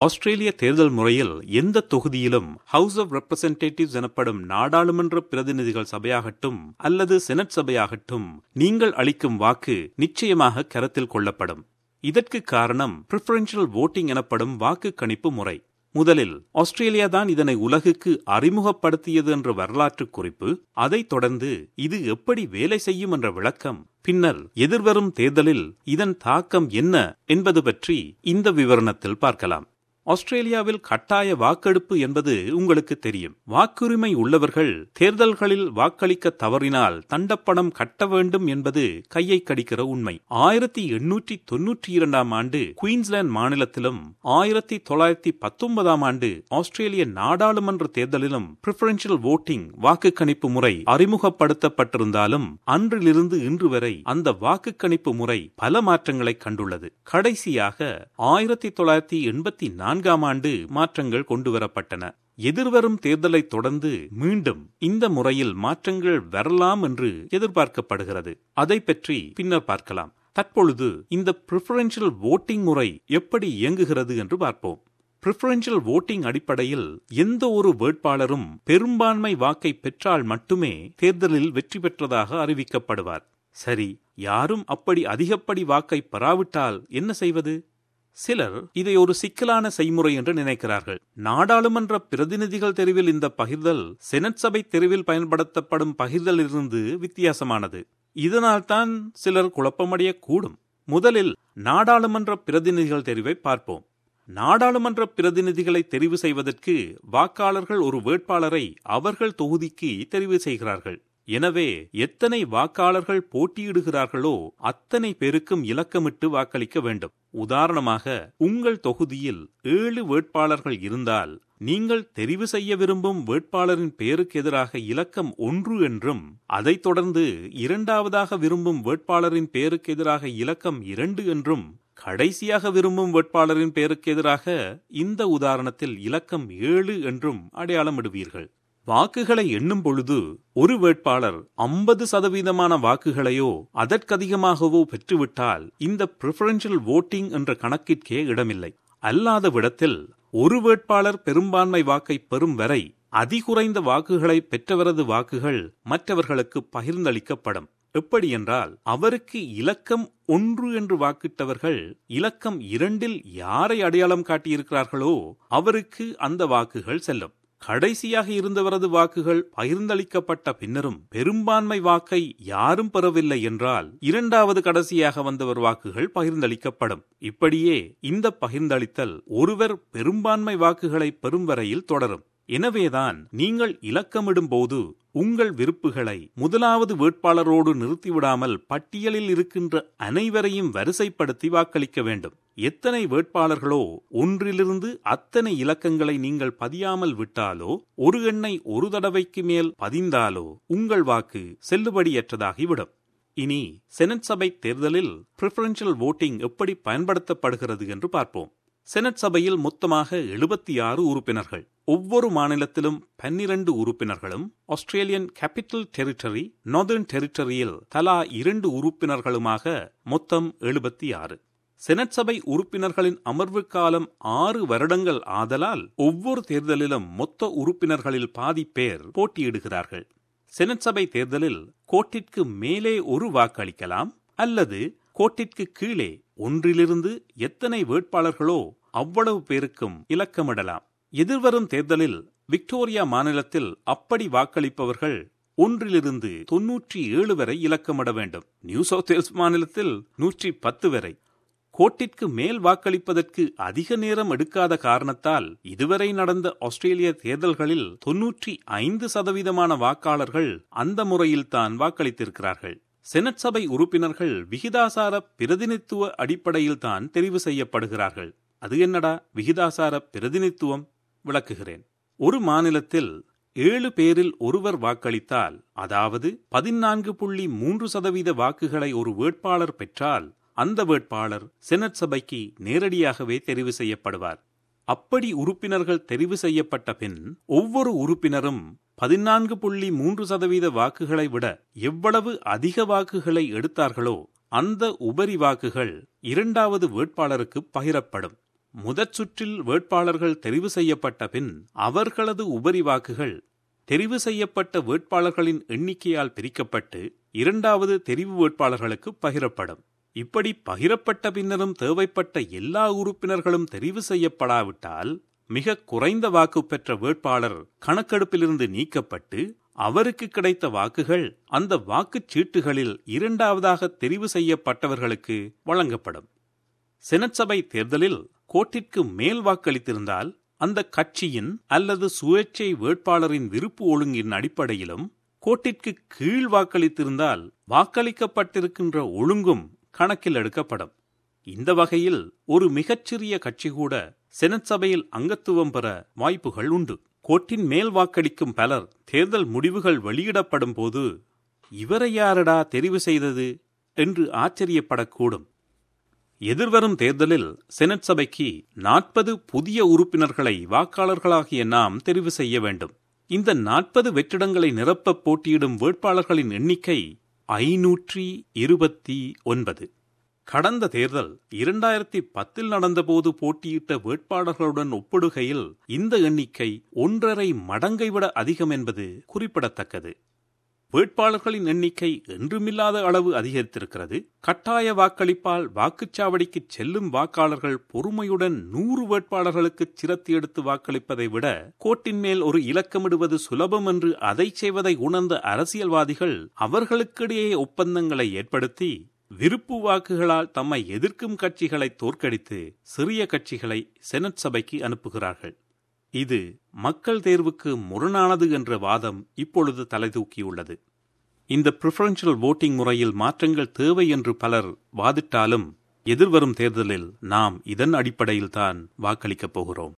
ஆஸ்திரேலிய தேர்தல் முறையில் எந்த தொகுதியிலும் ஹவுஸ் ஆஃப் ரெப்ரசன்டேட்டிவ்ஸ் எனப்படும் நாடாளுமன்ற பிரதிநிதிகள் சபையாகட்டும் அல்லது செனட் சபையாகட்டும் நீங்கள் அளிக்கும் வாக்கு நிச்சயமாக கருத்தில் கொள்ளப்படும் இதற்கு காரணம் பிரிஃபரன்ஷியல் வோட்டிங் எனப்படும் வாக்கு கணிப்பு முறை முதலில் ஆஸ்திரேலியா தான் இதனை உலகுக்கு அறிமுகப்படுத்தியது என்ற வரலாற்று குறிப்பு அதைத் தொடர்ந்து இது எப்படி வேலை செய்யும் என்ற விளக்கம் பின்னர் எதிர்வரும் தேர்தலில் இதன் தாக்கம் என்ன என்பது பற்றி இந்த விவரணத்தில் பார்க்கலாம் ஆஸ்திரேலியாவில் கட்டாய வாக்கெடுப்பு என்பது உங்களுக்கு தெரியும் வாக்குரிமை உள்ளவர்கள் தேர்தல்களில் வாக்களிக்க தவறினால் தண்டப்பணம் கட்ட வேண்டும் என்பது கையை கடிக்கிற உண்மை ஆயிரத்தி எண்ணூற்றி தொன்னூற்றி இரண்டாம் ஆண்டு குயின்ஸ்லாந்து மாநிலத்திலும் ஆயிரத்தி தொள்ளாயிரத்தி பத்தொன்பதாம் ஆண்டு ஆஸ்திரேலிய நாடாளுமன்ற தேர்தலிலும் பிரிஃபரன்ஷியல் ஓட்டிங் வாக்கு கணிப்பு முறை அறிமுகப்படுத்தப்பட்டிருந்தாலும் அன்றிலிருந்து இன்று வரை அந்த வாக்கு கணிப்பு முறை பல மாற்றங்களை கண்டுள்ளது கடைசியாக ஆயிரத்தி தொள்ளாயிரத்தி எண்பத்தி நான்காம் ஆண்டு மாற்றங்கள் கொண்டுவரப்பட்டன எதிர்வரும் தேர்தலை தொடர்ந்து மீண்டும் இந்த முறையில் மாற்றங்கள் வரலாம் என்று எதிர்பார்க்கப்படுகிறது அதை பற்றி பின்னர் பார்க்கலாம் தற்பொழுது இந்த பிரிஃபரன்ஷியல் ஓட்டிங் முறை எப்படி இயங்குகிறது என்று பார்ப்போம் பிரிஃபரன்ஷியல் ஓட்டிங் அடிப்படையில் எந்த ஒரு வேட்பாளரும் பெரும்பான்மை வாக்கை பெற்றால் மட்டுமே தேர்தலில் வெற்றி பெற்றதாக அறிவிக்கப்படுவார் சரி யாரும் அப்படி அதிகப்படி வாக்கை பெறாவிட்டால் என்ன செய்வது சிலர் இதை ஒரு சிக்கலான செய்முறை என்று நினைக்கிறார்கள் நாடாளுமன்ற பிரதிநிதிகள் தெரிவில் இந்த பகிர்தல் செனட் சபை தெரிவில் பயன்படுத்தப்படும் பகிர்தலிலிருந்து வித்தியாசமானது இதனால்தான் சிலர் குழப்பமடைய கூடும் முதலில் நாடாளுமன்ற பிரதிநிதிகள் தெரிவை பார்ப்போம் நாடாளுமன்ற பிரதிநிதிகளை தெரிவு செய்வதற்கு வாக்காளர்கள் ஒரு வேட்பாளரை அவர்கள் தொகுதிக்கு தெரிவு செய்கிறார்கள் எனவே எத்தனை வாக்காளர்கள் போட்டியிடுகிறார்களோ அத்தனை பேருக்கும் இலக்கமிட்டு வாக்களிக்க வேண்டும் உதாரணமாக உங்கள் தொகுதியில் ஏழு வேட்பாளர்கள் இருந்தால் நீங்கள் தெரிவு செய்ய விரும்பும் வேட்பாளரின் பெயருக்கு எதிராக இலக்கம் ஒன்று என்றும் அதைத் தொடர்ந்து இரண்டாவதாக விரும்பும் வேட்பாளரின் பெயருக்கு எதிராக இலக்கம் இரண்டு என்றும் கடைசியாக விரும்பும் வேட்பாளரின் பெயருக்கு எதிராக இந்த உதாரணத்தில் இலக்கம் ஏழு என்றும் அடையாளமிடுவீர்கள் வாக்குகளை எண்ணும் பொழுது ஒரு வேட்பாளர் ஐம்பது சதவீதமான வாக்குகளையோ அதற்கதிகமாகவோ பெற்றுவிட்டால் இந்த பிரிஃபரன்ஷியல் ஓட்டிங் என்ற கணக்கிற்கே இடமில்லை அல்லாத விடத்தில் ஒரு வேட்பாளர் பெரும்பான்மை வாக்கை பெறும் வரை அதிகுறைந்த வாக்குகளை பெற்றவரது வாக்குகள் மற்றவர்களுக்கு பகிர்ந்தளிக்கப்படும் எப்படி என்றால் அவருக்கு இலக்கம் ஒன்று என்று வாக்கிட்டவர்கள் இலக்கம் இரண்டில் யாரை அடையாளம் காட்டியிருக்கிறார்களோ அவருக்கு அந்த வாக்குகள் செல்லும் கடைசியாக இருந்தவரது வாக்குகள் பகிர்ந்தளிக்கப்பட்ட பின்னரும் பெரும்பான்மை வாக்கை யாரும் பெறவில்லை என்றால் இரண்டாவது கடைசியாக வந்தவர் வாக்குகள் பகிர்ந்தளிக்கப்படும் இப்படியே இந்த பகிர்ந்தளித்தல் ஒருவர் பெரும்பான்மை வாக்குகளை பெறும் வரையில் தொடரும் எனவேதான் நீங்கள் இலக்கமிடும் போது உங்கள் விருப்புகளை முதலாவது வேட்பாளரோடு நிறுத்திவிடாமல் பட்டியலில் இருக்கின்ற அனைவரையும் வரிசைப்படுத்தி வாக்களிக்க வேண்டும் எத்தனை வேட்பாளர்களோ ஒன்றிலிருந்து அத்தனை இலக்கங்களை நீங்கள் பதியாமல் விட்டாலோ ஒரு எண்ணை ஒரு தடவைக்கு மேல் பதிந்தாலோ உங்கள் வாக்கு செல்லுபடியற்றதாகிவிடும் இனி செனட் சபை தேர்தலில் பிரிஃபரன்ஷியல் ஓட்டிங் எப்படி பயன்படுத்தப்படுகிறது என்று பார்ப்போம் செனட் சபையில் மொத்தமாக எழுபத்தி ஆறு உறுப்பினர்கள் ஒவ்வொரு மாநிலத்திலும் பன்னிரண்டு உறுப்பினர்களும் ஆஸ்திரேலியன் கேபிட்டல் டெரிட்டரி நார்தர்ன் டெரிட்டரியில் தலா இரண்டு உறுப்பினர்களுமாக மொத்தம் எழுபத்தி ஆறு செனட் சபை உறுப்பினர்களின் அமர்வு காலம் ஆறு வருடங்கள் ஆதலால் ஒவ்வொரு தேர்தலிலும் மொத்த உறுப்பினர்களில் பாதி பேர் போட்டியிடுகிறார்கள் செனட் சபை தேர்தலில் கோட்டிற்கு மேலே ஒரு வாக்களிக்கலாம் அல்லது கோட்டிற்கு கீழே ஒன்றிலிருந்து எத்தனை வேட்பாளர்களோ அவ்வளவு பேருக்கும் இலக்கமிடலாம் எதிர்வரும் தேர்தலில் விக்டோரியா மாநிலத்தில் அப்படி வாக்களிப்பவர்கள் ஒன்றிலிருந்து தொன்னூற்றி ஏழு வரை இலக்கமிட வேண்டும் நியூ சவுத் வேல்ஸ் மாநிலத்தில் நூற்றி பத்து வரை கோட்டிற்கு மேல் வாக்களிப்பதற்கு அதிக நேரம் எடுக்காத காரணத்தால் இதுவரை நடந்த ஆஸ்திரேலிய தேர்தல்களில் தொன்னூற்றி ஐந்து சதவீதமான வாக்காளர்கள் அந்த முறையில்தான் வாக்களித்திருக்கிறார்கள் செனட் சபை உறுப்பினர்கள் விகிதாசார பிரதிநிதித்துவ அடிப்படையில் தான் தெரிவு செய்யப்படுகிறார்கள் அது என்னடா விகிதாசார பிரதிநிதித்துவம் விளக்குகிறேன் ஒரு மாநிலத்தில் ஏழு பேரில் ஒருவர் வாக்களித்தால் அதாவது பதினான்கு புள்ளி மூன்று சதவீத வாக்குகளை ஒரு வேட்பாளர் பெற்றால் அந்த வேட்பாளர் செனட் சபைக்கு நேரடியாகவே தெரிவு செய்யப்படுவார் அப்படி உறுப்பினர்கள் தெரிவு செய்யப்பட்ட பின் ஒவ்வொரு உறுப்பினரும் பதினான்கு புள்ளி மூன்று சதவீத வாக்குகளை விட எவ்வளவு அதிக வாக்குகளை எடுத்தார்களோ அந்த உபரி வாக்குகள் இரண்டாவது வேட்பாளருக்கு பகிரப்படும் முதற் சுற்றில் வேட்பாளர்கள் தெரிவு செய்யப்பட்ட பின் அவர்களது உபரி வாக்குகள் தெரிவு செய்யப்பட்ட வேட்பாளர்களின் எண்ணிக்கையால் பிரிக்கப்பட்டு இரண்டாவது தெரிவு வேட்பாளர்களுக்கு பகிரப்படும் இப்படி பகிரப்பட்ட பின்னரும் தேவைப்பட்ட எல்லா உறுப்பினர்களும் தெரிவு செய்யப்படாவிட்டால் மிக குறைந்த வாக்கு பெற்ற வேட்பாளர் கணக்கெடுப்பிலிருந்து நீக்கப்பட்டு அவருக்கு கிடைத்த வாக்குகள் அந்த வாக்குச் சீட்டுகளில் இரண்டாவதாக தெரிவு செய்யப்பட்டவர்களுக்கு வழங்கப்படும் செனட் சபை தேர்தலில் கோட்டிற்கு மேல் வாக்களித்திருந்தால் அந்த கட்சியின் அல்லது சுயேட்சை வேட்பாளரின் விருப்பு ஒழுங்கின் அடிப்படையிலும் கோட்டிற்கு கீழ் வாக்களித்திருந்தால் வாக்களிக்கப்பட்டிருக்கின்ற ஒழுங்கும் கணக்கில் எடுக்கப்படும் இந்த வகையில் ஒரு மிகச்சிறிய கட்சி கூட செனட் சபையில் அங்கத்துவம் பெற வாய்ப்புகள் உண்டு கோட்டின் மேல் வாக்களிக்கும் பலர் தேர்தல் முடிவுகள் வெளியிடப்படும் போது இவரை யாரடா தெரிவு செய்தது என்று ஆச்சரியப்படக்கூடும் எதிர்வரும் தேர்தலில் செனட் சபைக்கு நாற்பது புதிய உறுப்பினர்களை வாக்காளர்களாகிய நாம் தெரிவு செய்ய வேண்டும் இந்த நாற்பது வெற்றிடங்களை நிரப்ப போட்டியிடும் வேட்பாளர்களின் எண்ணிக்கை ஐநூற்றி இருபத்தி ஒன்பது கடந்த தேர்தல் இரண்டாயிரத்தி பத்தில் நடந்தபோது போட்டியிட்ட வேட்பாளர்களுடன் ஒப்பிடுகையில் இந்த எண்ணிக்கை ஒன்றரை மடங்கை விட அதிகம் என்பது குறிப்பிடத்தக்கது வேட்பாளர்களின் எண்ணிக்கை என்றுமில்லாத அளவு அதிகரித்திருக்கிறது கட்டாய வாக்களிப்பால் வாக்குச்சாவடிக்கு செல்லும் வாக்காளர்கள் பொறுமையுடன் நூறு வேட்பாளர்களுக்கு சிரத்தி எடுத்து வாக்களிப்பதை விட கோட்டின் மேல் ஒரு இலக்கமிடுவது சுலபம் என்று அதை செய்வதை உணர்ந்த அரசியல்வாதிகள் அவர்களுக்கிடையே ஒப்பந்தங்களை ஏற்படுத்தி விருப்பு வாக்குகளால் தம்மை எதிர்க்கும் கட்சிகளை தோற்கடித்து சிறிய கட்சிகளை செனட் சபைக்கு அனுப்புகிறார்கள் இது மக்கள் தேர்வுக்கு முரணானது என்ற வாதம் இப்பொழுது தலைதூக்கியுள்ளது இந்த பிரிஃபரன்ஷியல் voting முறையில் மாற்றங்கள் தேவை என்று பலர் வாதிட்டாலும் எதிர்வரும் தேர்தலில் நாம் இதன் அடிப்படையில்தான் வாக்களிக்கப் போகிறோம்